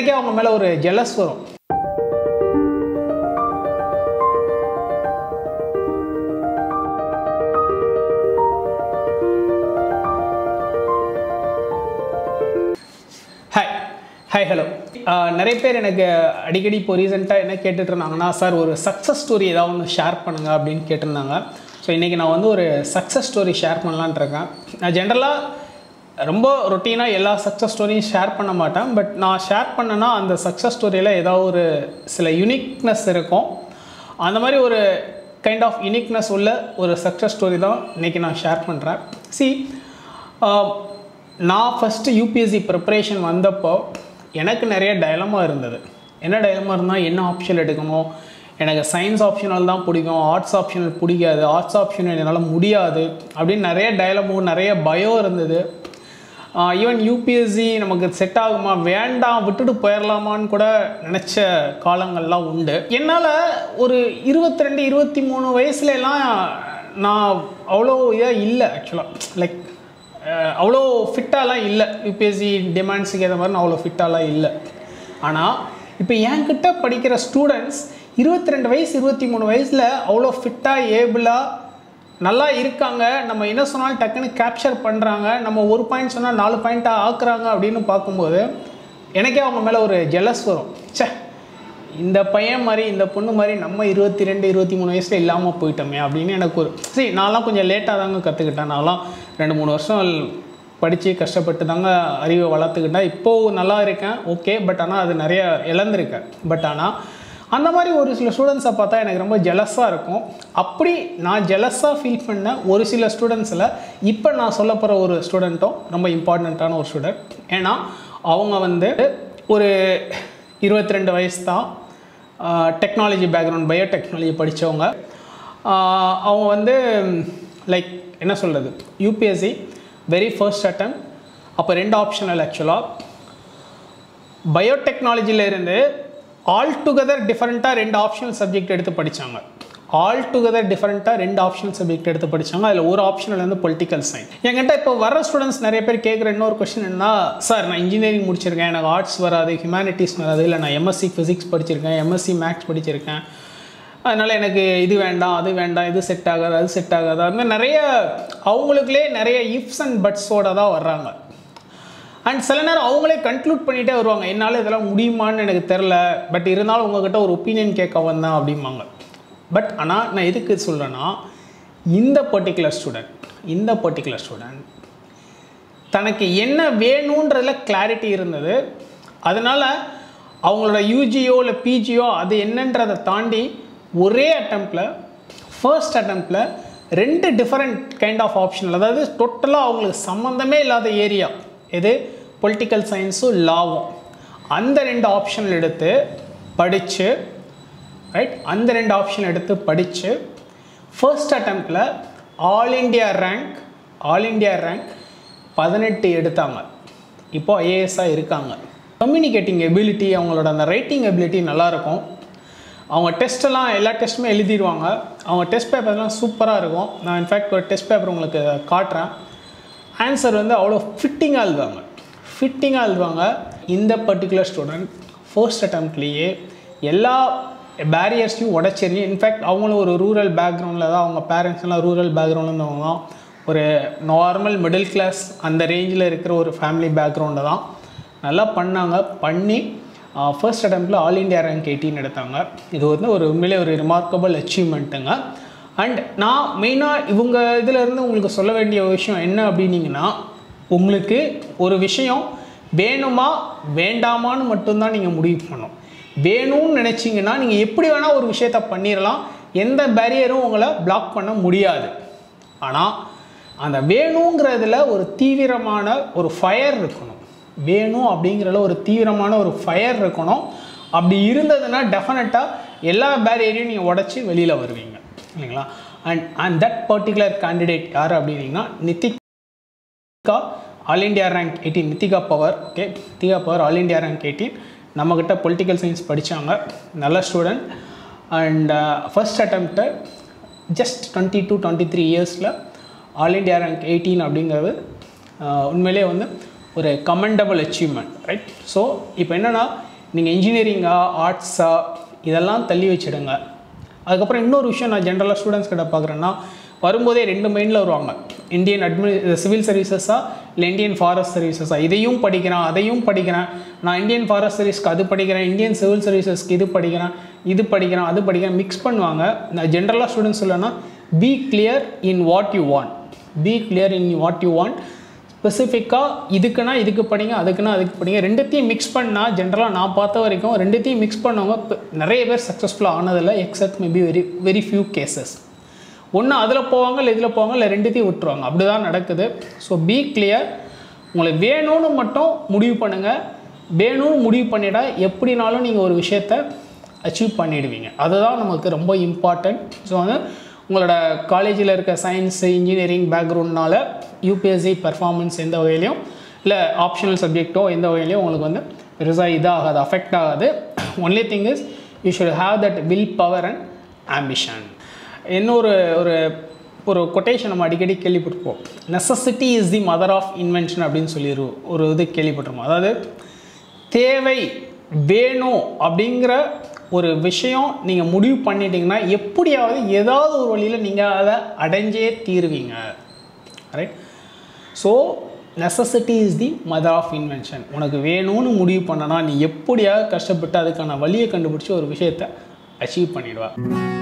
எனக்கே அவங்க மேலே ஒரு ஜெலஸ் வரும் ஹாய் ஹாய் ஹலோ நிறைய பேர் எனக்கு அடிக்கடி இப்போ ரீசெண்டாக என்ன கேட்டுட்டு இருந்தாங்கன்னா சார் ஒரு சக்ஸஸ் ஸ்டோரி ஏதாவது ஒன்று ஷேர் பண்ணுங்க அப்படின்னு கேட்டிருந்தாங்க ஸோ இன்றைக்கி நான் வந்து ஒரு சக்ஸஸ் ஸ்டோரி ஷேர் பண்ணலான்ட்டு இருக்கேன் நான் ஜென்ரலாக ரொம்ப ரொட்டீனாக எல்லா சக்ஸஸ் ஸ்டோரியும் ஷேர் பண்ண மாட்டேன் பட் நான் ஷேர் பண்ணேன்னா அந்த சக்ஸஸ் ஸ்டோரியில் ஏதாவது ஒரு சில யுனிக்னஸ் இருக்கும் அந்த மாதிரி ஒரு கைண்ட் ஆஃப் யுனிக்னஸ் உள்ள ஒரு சக்ஸஸ் ஸ்டோரி தான் இன்றைக்கி நான் ஷேர் பண்ணுறேன் சி நான் ஃபஸ்ட்டு யூபிஎஸ்சி ப்ரிப்பரேஷன் வந்தப்போ எனக்கு நிறைய டயலமா இருந்தது என்ன டயலமா இருந்தால் என்ன ஆப்ஷன் எடுக்கணும் எனக்கு சயின்ஸ் ஆப்ஷனல் தான் பிடிக்கும் ஆர்ட்ஸ் ஆப்ஷனல் பிடிக்காது ஆர்ட்ஸ் ஆப்ஷன் என்னால் முடியாது அப்படின்னு நிறைய டயலமும் நிறைய பயம் இருந்தது ஈவன் யூபிஎஸ்சி நமக்கு செட் ஆகுமா வேண்டாம் விட்டுட்டு போயிடலாமான்னு கூட நினச்ச காலங்கள்லாம் உண்டு என்னால் ஒரு இருபத்தி ரெண்டு இருபத்தி மூணு வயசுலலாம் நான் அவ்வளோ இதாக இல்லை ஆக்சுவலாக லைக் அவ்வளோ ஃபிட்டாலாம் இல்லை யூபிஎஸ்சி டிமாண்ட்ஸுக்கு ஏற்ற மாதிரி நான் அவ்வளோ ஃபிட்டாலாம் இல்லை ஆனால் இப்போ என்கிட்ட படிக்கிற ஸ்டூடெண்ட்ஸ் இருபத்தி ரெண்டு வயசு இருபத்தி மூணு வயசில் அவ்வளோ ஃபிட்டாக ஏபிளாக நல்லா இருக்காங்க நம்ம என்ன சொன்னாலும் டக்குன்னு கேப்சர் பண்ணுறாங்க நம்ம ஒரு பாயிண்ட் சொன்னால் நாலு பாயிண்ட்டாக ஆக்குறாங்க அப்படின்னு பார்க்கும்போது எனக்கே அவங்க மேலே ஒரு ஜெலஸ் வரும் ச்சே இந்த பையன் மாதிரி இந்த பொண்ணு மாதிரி நம்ம இருபத்தி ரெண்டு இருபத்தி மூணு வயசில் இல்லாமல் போயிட்டோமே அப்படின்னு எனக்கு ஒரு சரி நான்லாம் கொஞ்சம் லேட்டாக தாங்க கற்றுக்கிட்டேன் நான்லாம் ரெண்டு மூணு வருஷம் படித்து கஷ்டப்பட்டு தாங்க அறிவை வளர்த்துக்கிட்டேன் இப்போது நல்லா இருக்கேன் ஓகே பட் ஆனால் அது நிறைய இழந்திருக்கேன் பட் ஆனால் அந்த மாதிரி ஒரு சில ஸ்டூடெண்ட்ஸை பார்த்தா எனக்கு ரொம்ப ஜெலஸாக இருக்கும் அப்படி நான் ஜெலஸாக ஃபீல் பண்ண ஒரு சில ஸ்டூடெண்ட்ஸில் இப்போ நான் சொல்ல போகிற ஒரு ஸ்டூடெண்ட்டும் ரொம்ப இம்பார்ட்டண்ட்டான ஒரு ஸ்டூடெண்ட் ஏன்னா அவங்க வந்து ஒரு இருபத்தி ரெண்டு வயசு தான் டெக்னாலஜி பேக்ரவுண்ட் பயோடெக்னாலஜி படித்தவங்க அவங்க வந்து லைக் என்ன சொல்கிறது யூபிஎஸ்சி வெரி ஃபர்ஸ்ட் அட்டம் அப்போ ரெண்டு ஆப்ஷனல் ஆக்சுவலாக பயோடெக்னாலஜியிலேருந்து ஆல் டுகெதர் டிஃப்ரெண்ட்டாக ரெண்டு ஆப்ஷனல் சப்ஜெக்ட் எடுத்து படித்தாங்க ஆல் டுகெதர் டிஃப்ரெண்ட்டாக ரெண்டு ஆப்ஷனல் சப்ஜெக்ட் எடுத்து படித்தாங்க அதில் ஒரு ஆப்ஷனல் வந்து பொலிட்டிக்கல் சயின்ஸ் என்கிட்ட இப்போ வர ஸ்டூடெண்ட்ஸ் நிறைய பேர் கேட்குற இன்னொரு கொஸ்டின் என்ன சார் நான் இன்ஜினியரிங் முடிச்சிருக்கேன் எனக்கு ஆர்ட்ஸ் வராது ஹியூமனிட்டிஸ் வராது இல்லை நான் எம்எஸ்சி ஃபிசிக்ஸ் படிச்சிருக்கேன் எம்எஸ்சி மேக்ஸ் படிச்சிருக்கேன் அதனால் எனக்கு இது வேண்டாம் அது வேண்டாம் இது செட் ஆகாது அது செட் ஆகாது அது மாதிரி நிறைய அவங்களுக்குள்ளே நிறைய இஃப்ஸ் அண்ட் பட்ஸோட தான் வர்றாங்க அண்ட் சில நேரம் அவங்களே கன்க்ளூட் பண்ணிகிட்டே வருவாங்க என்னால் இதெல்லாம் முடியுமான்னு எனக்கு தெரில பட் இருந்தாலும் உங்ககிட்ட ஒரு ஒப்பீனியன் கேட்க வந்தேன் அப்படிம்பாங்க பட் ஆனால் நான் எதுக்கு சொல்கிறேன்னா இந்த பர்டிகுலர் ஸ்டூடெண்ட் இந்த பர்டிகுலர் ஸ்டூடெண்ட் தனக்கு என்ன வேணுன்றதுல கிளாரிட்டி இருந்தது அதனால் அவங்களோட யூஜியோ இல்லை பிஜியோ அது என்னன்றதை தாண்டி ஒரே அட்டம்ப்டில் ஃபர்ஸ்ட் அட்டம்ப்டில் ரெண்டு டிஃப்ரெண்ட் கைண்ட் ஆஃப் ஆப்ஷன் அதாவது டோட்டலாக அவங்களுக்கு சம்மந்தமே இல்லாத ஏரியா எது பொலிட்டிக்கல் சயின்ஸும் லாவும் அந்த ரெண்டு ஆப்ஷன் எடுத்து படித்து ரைட் அந்த ரெண்டு ஆப்ஷன் எடுத்து படித்து ஃபர்ஸ்ட் அட்டம்ப்டில் all India rank all India rank பதினெட்டு எடுத்தாங்க இப்போ ஐஏஎஸ்ஸாக இருக்காங்க கம்யூனிகேட்டிங் எபிலிட்டி அவங்களோட அந்த ரைட்டிங் எபிலிட்டி நல்லாயிருக்கும் அவங்க டெஸ்ட்டெல்லாம் எல்லா டெஸ்ட்டுமே எழுதிடுவாங்க அவங்க டெஸ்ட் பேப்பர்லாம் சூப்பராக இருக்கும் நான் இன்ஃபேக்ட் ஒரு டெஸ்ட் பேப்பர் உங்களுக்கு காட்டுறேன் ஆன்சர் வந்து அவ்வளோ ஃபிட்டிங்காக எழுதுவாங்க ஃபிட்டிங்காக எழுதுவாங்க இந்த பர்டிகுலர் ஸ்டூடெண்ட் ஃபர்ஸ்ட் அட்டம்ப்ட்லேயே எல்லா பேரியர்ஸையும் உடச்செறிஞ்சு இன்ஃபேக்ட் அவங்களும் ஒரு ரூரல் பேக்ரவுண்டில் தான் அவங்க பேரண்ட்ஸ் எல்லாம் ரூரல் பேக்ரவுண்டில் இருந்தவங்க தான் ஒரு நார்மல் மிடில் கிளாஸ் அந்த ரேஞ்சில் இருக்கிற ஒரு ஃபேமிலி பேக்ரவுண்டை தான் நல்லா பண்ணாங்க பண்ணி ஃபர்ஸ்ட் அட்டம்ப்டில் ஆல் இண்டியா ரேங்க் எயிட்டீன் எடுத்தாங்க இது வந்து ஒரு உண்மையிலே ஒரு ரிமார்க்கபிள் அச்சீவ்மெண்ட்டுங்க அண்ட் நான் மெயினாக இவங்க இதிலேருந்து உங்களுக்கு சொல்ல வேண்டிய விஷயம் என்ன அப்படின்னீங்கன்னா உங்களுக்கு ஒரு விஷயம் வேணுமா வேண்டாமான்னு மட்டும்தான் நீங்கள் முடிவு பண்ணணும் வேணும்னு நினச்சிங்கன்னா நீங்கள் எப்படி வேணால் ஒரு விஷயத்த பண்ணிடலாம் எந்த பேரியரும் உங்களை பிளாக் பண்ண முடியாது ஆனால் அந்த வேணுங்கிறதுல ஒரு தீவிரமான ஒரு ஃபயர் இருக்கணும் வேணும் அப்படிங்கிறதுல ஒரு தீவிரமான ஒரு ஃபயர் இருக்கணும் அப்படி இருந்ததுன்னா டெஃபினட்டாக எல்லா பேரியரையும் நீங்கள் உடச்சி வெளியில் வருவீங்க இல்லைங்களா and and that particular candidate யார் அப்படின்னீங்கன்னா Nithika all India rank eighteen Nithika Pawar okay Nithika Pawar all India rank eighteen நம்மக்கிட்ட பொலிட்டிக்கல் சயின்ஸ் படித்தாங்க நல்ல student and first attempt just twenty two twenty three இயர்ஸில் ஆல் இண்டியா ரேங்க் எயிட்டீன் அப்படிங்கிறது உண்மையிலே வந்து ஒரு கமெண்டபிள் அச்சீவ்மெண்ட் ரைட் ஸோ இப்போ என்னென்னா நீங்கள் இன்ஜினியரிங்கா ஆர்ட்ஸா இதெல்லாம் தள்ளி வச்சிடுங்க அதுக்கப்புறம் இன்னொரு விஷயம் நான் ஜென்ரலாக ஸ்டூடெண்ட்ஸ் கிட்ட பார்க்குறேன்னா வரும்போதே ரெண்டு மைண்டில் வருவாங்க இந்தியன் அட்மி சிவில் சர்வீசஸா இல்லை இந்தியன் ஃபாரஸ்ட் சர்வீசஸா இதையும் படிக்கிறேன் அதையும் படிக்கிறேன் நான் இந்தியன் ஃபாரஸ்ட் சர்வீஸ்க்கு அது படிக்கிறேன் இந்தியன் சிவில் சர்வீசஸ்க்கு இது படிக்கிறேன் இது படிக்கிறேன் அது படிக்கிறேன் மிக்ஸ் பண்ணுவாங்க நான் ஜென்ரலாக ஸ்டூடெண்ட்ஸ் சொல்லணும்னா be clear in what you want be clear in what you want ஸ்பெசிஃபிக்காக இதுக்குன்னா இதுக்கு படிங்க அதுக்குன்னா அதுக்கு படிங்க ரெண்டுத்தையும் மிக்ஸ் பண்ணால் ஜென்ரலாக நான் பார்த்த வரைக்கும் ரெண்டுத்தையும் மிக்ஸ் பண்ணவங்க இப்ப நிறைய பேர் சக்ஸஸ்ஃபுல்லாக ஆனதில்லை except maybe very very few cases ஒன்று அதில் போவாங்க இல்லை இதில் போவாங்க இல்லை ரெண்டுத்தையும் விட்டுருவாங்க அப்படி தான் நடக்குது ஸோ பி கிளியர் உங்களுக்கு வேணும்னு மட்டும் முடிவு பண்ணுங்கள் வேணும்னு முடிவு பண்ணிட்டா எப்படினாலும் நீங்கள் ஒரு விஷயத்த அச்சீவ் பண்ணிடுவீங்க அதுதான் நமக்கு ரொம்ப இம்பார்ட்டண்ட் ஸோ வந்து உங்களோட காலேஜில் இருக்க சயின்ஸு இன்ஜினியரிங் பேக்ரவுண்ட்னால யூபிஎஸ்சி பெர்ஃபார்மன்ஸ் எந்த வகையிலையும் இல்லை ஆப்ஷனல் சப்ஜெக்ட்டோ எந்த வகையிலையும் உங்களுக்கு வந்து பெருசாக இதாகாது அஃபெக்ட் ஆகாது only thing is you should have that will power and ambition இன்னொரு ஒரு ஒரு கொட்டேஷன் நம்ம அடிக்கடி கேள்விப்பட்டிருப்போம் necessity is the mother of invention அப்படின்னு சொல்லி ஒரு ஒரு இது கேள்விப்பட்டிருப்போம் அதாவது தேவை வேணும் அப்படிங்கிற ஒரு விஷயம் நீங்கள் முடிவு பண்ணிட்டீங்கன்னா எப்படியாவது ஏதாவது ஒரு வழியில் நீங்கள் அதை அடைஞ்சே தீருவீங்க right so necessity is the mother of invention உனக்கு வேணும்னு முடிவு பண்ணனா நீ எப்படியாவது கஷ்டப்பட்டு அதுக்கான வழியை கண்டுபிடிச்சி ஒரு விஷயத்தை அச்சீவ் பண்ணிடுவா